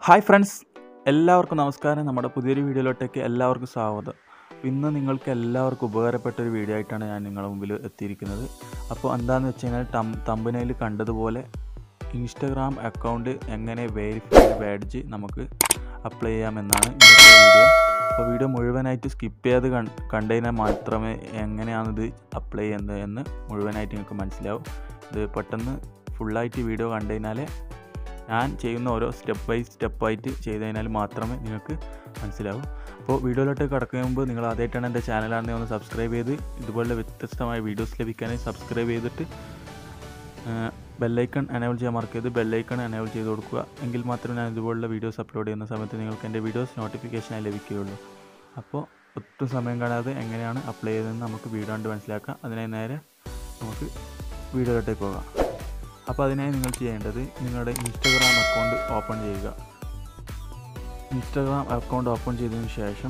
hi friends എല്ലാവർക്കും നമസ്കാരം നമ്മുടെ പുതിയൊരു വീഡിയോയിലോട്ടേക്ക് എല്ലാവർക്കും സ്വാഗതം ഇന്ന് നിങ്ങൾക്ക് എല്ലാവർക്കും ഉപകാരപ്പെട്ട ഒരു വീഡിയോ ആയിട്ടാണ് ഞാൻ നിങ്ങളുടെ മുമ്പിൽ എത്തിയിരിക്കുന്നത് അപ്പോൾ എന്താണെന്ന് വെച്ച് കഴിഞ്ഞാൽ ടം തമ്പനയിൽ കണ്ടതുപോലെ ഇൻസ്റ്റഗ്രാം അക്കൗണ്ട് എങ്ങനെ വെരിഫൈഡ് ബാഡ്ജ് നമുക്ക് അപ്ലൈ ചെയ്യാമെന്നാണ് ഇന്നത്തെ വീഡിയോ അപ്പോൾ വീഡിയോ മുഴുവനായിട്ട് സ്കിപ്പ് ചെയ്ത് കൺ കണ്ടുകഴിഞ്ഞാൽ മാത്രമേ എങ്ങനെയാണിത് അപ്ലൈ ചെയ്യുന്നത് എന്ന് മുഴുവനായിട്ട് നിങ്ങൾക്ക് മനസ്സിലാവും ഇത് പെട്ടെന്ന് ഫുള്ളായിട്ട് വീഡിയോ കണ്ടു കഴിഞ്ഞാലേ ഞാൻ ചെയ്യുന്ന ഓരോ സ്റ്റെപ്പ് ബൈ സ്റ്റെപ്പായിട്ട് ചെയ്ത് കഴിഞ്ഞാൽ മാത്രമേ നിങ്ങൾക്ക് മനസ്സിലാവൂ അപ്പോൾ വീഡിയോയിലോട്ട് കിടക്കുന്ന മുമ്പ് നിങ്ങൾ ആദ്യമായിട്ടാണ് എൻ്റെ ചാനലാണെന്ന് ഒന്ന് സബ്സ്ക്രൈബ് ചെയ്ത് ഇതുപോലുള്ള വ്യത്യസ്തമായ വീഡിയോസ് ലഭിക്കാനായി സബ്സ്ക്രൈബ് ചെയ്തിട്ട് ബെല്ലൈക്കൺ എനേബിൾ ചെയ്യാൻ മാർക്ക് ചെയ്ത് ബെല്ലൈക്കൺ എനേബിൾ ചെയ്ത് കൊടുക്കുക എങ്കിൽ മാത്രമേ ഞാൻ ഇതുപോലുള്ള വീഡിയോസ് അപ്ലോഡ് ചെയ്യുന്ന സമയത്ത് നിങ്ങൾക്ക് എൻ്റെ വീഡിയോസ് നോട്ടിഫിക്കേഷനായി ലഭിക്കുകയുള്ളൂ അപ്പോൾ ഒട്ടും സമയം കാണാതെ എങ്ങനെയാണ് അപ്ലൈ ചെയ്തതെന്ന് നമുക്ക് വീഡിയോ കണ്ട് മനസ്സിലാക്കാം അതിനായി നേരെ നമുക്ക് വീഡിയോയിലോട്ടേക്ക് പോകാം അപ്പോൾ അതിനായി നിങ്ങൾ ചെയ്യേണ്ടത് നിങ്ങളുടെ ഇൻസ്റ്റഗ്രാം അക്കൗണ്ട് ഓപ്പൺ ചെയ്യുക ഇൻസ്റ്റഗ്രാം അക്കൗണ്ട് ഓപ്പൺ ചെയ്തതിന് ശേഷം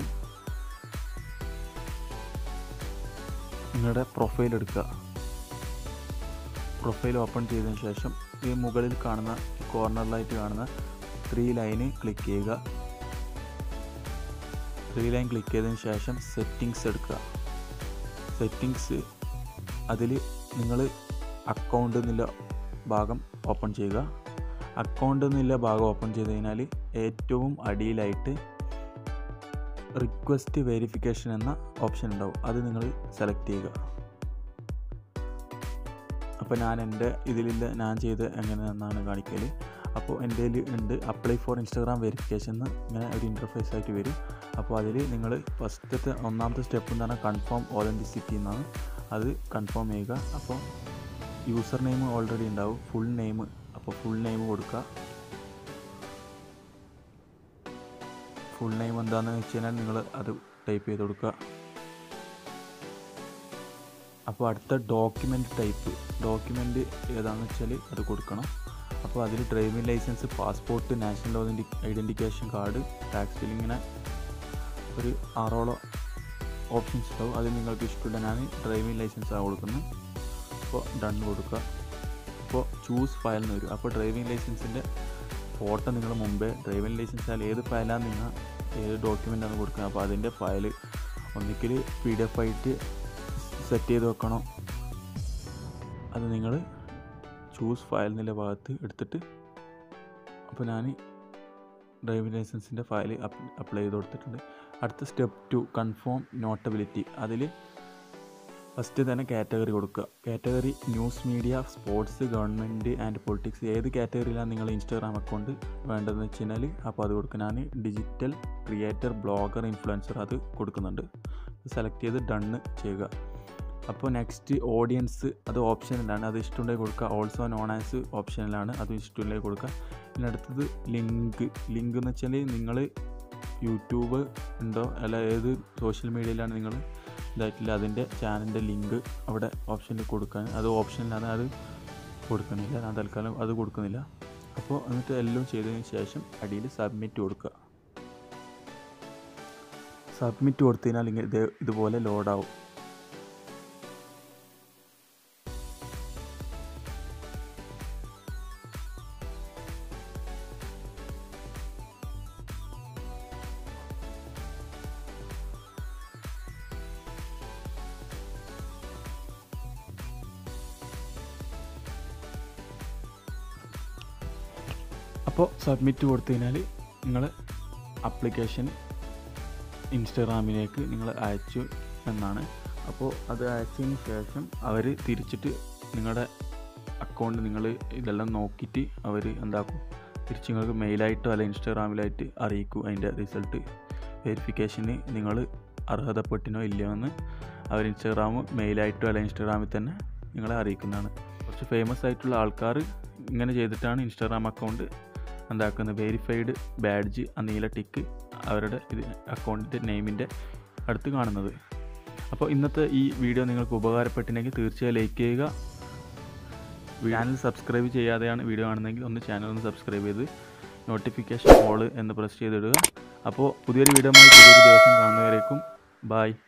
നിങ്ങളുടെ പ്രൊഫൈൽ എടുക്കുക പ്രൊഫൈൽ ഓപ്പൺ ചെയ്തതിന് ശേഷം ഈ മുകളിൽ കാണുന്ന കോർണറിലായിട്ട് കാണുന്ന ത്രീ ലൈന് ക്ലിക്ക് ചെയ്യുക ത്രീ ലൈൻ ക്ലിക്ക് ചെയ്തതിന് ശേഷം സെറ്റിങ്സ് എടുക്കുക സെറ്റിങ്സ് അതിൽ നിങ്ങൾ അക്കൗണ്ട് എന്നുള്ള ഭാഗം ഓപ്പൺ ചെയ്യുക അക്കൗണ്ട് എന്നുള്ള ഭാഗം ഓപ്പൺ ചെയ്ത് കഴിഞ്ഞാൽ ഏറ്റവും അടിയിലായിട്ട് റിക്വസ്റ്റ് വെരിഫിക്കേഷൻ എന്ന ഓപ്ഷൻ ഉണ്ടാവും അത് നിങ്ങൾ സെലക്ട് ചെയ്യുക അപ്പോൾ ഞാൻ എൻ്റെ ഇതിലില്ല ഞാൻ ചെയ്ത് എങ്ങനെയാണെന്നാണ് കാണിക്കൽ അപ്പോൾ എൻ്റെ ഉണ്ട് അപ്ലൈ ഫോർ ഇൻസ്റ്റാഗ്രാം വെരിഫിക്കേഷൻ എന്ന് ഇങ്ങനെ ഒരു ഇൻ്റർഫേസ് ആയിട്ട് വരും അപ്പോൾ അതിൽ നിങ്ങൾ ഫസ്റ്റത്തെ ഒന്നാമത്തെ സ്റ്റെപ്പ് എന്ന് പറഞ്ഞാൽ കൺഫേം ഓതൻറ്റിസിറ്റി എന്നാണ് അത് കൺഫേം ചെയ്യുക അപ്പോൾ യൂസർ നെയിം ഓൾറെഡി ഉണ്ടാവും ഫുൾ നെയിം അപ്പോൾ ഫുൾ നെയിം കൊടുക്കുക ഫുൾ നെയിം എന്താണെന്ന് വെച്ച് കഴിഞ്ഞാൽ നിങ്ങൾ അത് ടൈപ്പ് ചെയ്ത് കൊടുക്കുക അപ്പോൾ അടുത്ത ഡോക്യുമെൻ്റ് ടൈപ്പ് ഡോക്യുമെൻ്റ് ഏതാണെന്ന് വെച്ചാൽ അത് കൊടുക്കണം അപ്പോൾ അതിൽ driving licence passport national identification card tax ബില്ലിങ്ങനെ ഒരു ആറോളം ഓപ്ഷൻസ് ഉണ്ടാവും അതിൽ നിങ്ങൾക്ക് ഇഷ്ടമില്ല ഞാൻ ഡ്രൈവിംഗ് ലൈസൻസാണ് കൊടുക്കുന്നത് അപ്പോൾ ഡൺ കൊടുക്കുക അപ്പോൾ ചൂസ് ഫയൽ എന്ന് വരും അപ്പോൾ ഡ്രൈവിംഗ് ലൈസൻസിൻ്റെ ഫോട്ടോ നിങ്ങൾ മുമ്പേ ഡ്രൈവിംഗ് ലൈസൻസ് ആയാലും ഏത് ഫയലാണ് നിങ്ങൾ ഏത് ഡോക്യുമെൻ്റാണ് കൊടുക്കുന്നത് അപ്പോൾ അതിൻ്റെ ഫയൽ ഒന്നിക്കൽ പി ഡി എഫ് ആയിട്ട് സെറ്റ് ചെയ്ത് വെക്കണം അത് നിങ്ങൾ ചൂസ് ഫയൽ എന്നുള്ള ഭാഗത്ത് എടുത്തിട്ട് അപ്പോൾ ഞാൻ ഡ്രൈവിംഗ് ലൈസൻസിൻ്റെ ഫയൽ അപ്ലൈ ചെയ്ത് കൊടുത്തിട്ടുണ്ട് അടുത്ത സ്റ്റെപ്പ് ടു കൺഫേം നോട്ടബിലിറ്റി അതിൽ ഫസ്റ്റ് തന്നെ കാറ്റഗറി കൊടുക്കുക category news media sports government and politics ഏത് കാറ്റഗറിയിലാണ് നിങ്ങൾ ഇൻസ്റ്റാഗ്രാം അക്കൗണ്ട് വേണ്ടതെന്ന് വെച്ച് കഴിഞ്ഞാൽ അപ്പോൾ അത് കൊടുക്കുക ഞാൻ ഡിജിറ്റൽ ക്രിയേറ്റർ ബ്ലോഗർ ഇൻഫ്ലുവൻസർ അത് കൊടുക്കുന്നുണ്ട് സെലക്ട് ചെയ്ത് ഡണ്ണ് ചെയ്യുക അപ്പോൾ നെക്സ്റ്റ് ഓഡിയൻസ് അത് ഓപ്ഷനിലാണ് അത് ഇഷ്ടമുണ്ടെങ്കിൽ കൊടുക്കുക ഓൾസോ നോൺ ആസ് ഓപ്ഷനിലാണ് അത് ഇഷ്ടമുണ്ടെങ്കിൽ കൊടുക്കുക പിന്നെ അടുത്തത് ലിങ്ക് ലിങ്ക് എന്ന് വെച്ചാൽ നിങ്ങൾ യൂട്യൂബ് ഉണ്ടോ അല്ല ഏത് സോഷ്യൽ മീഡിയയിലാണ് നിങ്ങൾ ഇതായിട്ടില്ല അതിൻ്റെ ചാനലിൻ്റെ ലിങ്ക് അവിടെ ഓപ്ഷനിൽ കൊടുക്കാൻ അത് ഓപ്ഷനിലാണ് അത് കൊടുക്കുന്നില്ല ഞാൻ തൽക്കാലം അത് കൊടുക്കുന്നില്ല അപ്പോൾ എന്നിട്ട് എല്ലാം ചെയ്തതിന് ശേഷം അടിയിൽ സബ്മിറ്റ് കൊടുക്കുക സബ്മിറ്റ് കൊടുത്തു കഴിഞ്ഞാൽ ഇങ്ങനെ ഇത് ഇതുപോലെ ലോഡാവും അപ്പോൾ സബ്മിറ്റ് കൊടുത്തു കഴിഞ്ഞാൽ നിങ്ങൾ ആപ്ലിക്കേഷൻ ഇൻസ്റ്റാഗ്രാമിലേക്ക് നിങ്ങൾ അയച്ചു എന്നാണ് അപ്പോൾ അത് അയച്ചതിന് ശേഷം അവർ തിരിച്ചിട്ട് നിങ്ങളുടെ അക്കൗണ്ട് നിങ്ങൾ ഇതെല്ലാം നോക്കിയിട്ട് അവർ എന്താക്കും തിരിച്ച് നിങ്ങൾക്ക് മെയിലായിട്ടോ അല്ല ഇൻസ്റ്റാഗ്രാമിലായിട്ട് അറിയിക്കും അതിൻ്റെ റിസൾട്ട് വെരിഫിക്കേഷന് നിങ്ങൾ അർഹതപ്പെട്ടിനോ ഇല്ലയോ എന്ന് അവർ ഇൻസ്റ്റാഗ്രാം മെയിലായിട്ടോ അല്ല ഇൻസ്റ്റാഗ്രാമിൽ തന്നെ നിങ്ങളെ അറിയിക്കുന്നതാണ് കുറച്ച് ഫേമസ് ആയിട്ടുള്ള ആൾക്കാർ ഇങ്ങനെ ചെയ്തിട്ടാണ് ഇൻസ്റ്റാഗ്രാം അക്കൗണ്ട് എന്താക്കുന്നത് വെരിഫൈഡ് ബാഡ്ജ് ആ നീല ടിക്ക് അവരുടെ ഇത് അക്കൗണ്ടിൻ്റെ നെയിമിൻ്റെ അടുത്ത് കാണുന്നത് അപ്പോൾ ഇന്നത്തെ ഈ വീഡിയോ നിങ്ങൾക്ക് ഉപകാരപ്പെട്ടിട്ടുണ്ടെങ്കിൽ തീർച്ചയായും ലൈക്ക് ചെയ്യുക ചാനൽ സബ്സ്ക്രൈബ് ചെയ്യാതെയാണ് വീഡിയോ കാണുന്നതെങ്കിൽ ഒന്ന് ചാനൽ ഒന്ന് സബ്സ്ക്രൈബ് ചെയ്ത് നോട്ടിഫിക്കേഷൻ ഓൾ എന്ന് പ്രസ് ചെയ്തിടുക അപ്പോൾ പുതിയൊരു വീഡിയോ പുതിയൊരു ദിവസം കാണുന്നവരേക്കും ബായ്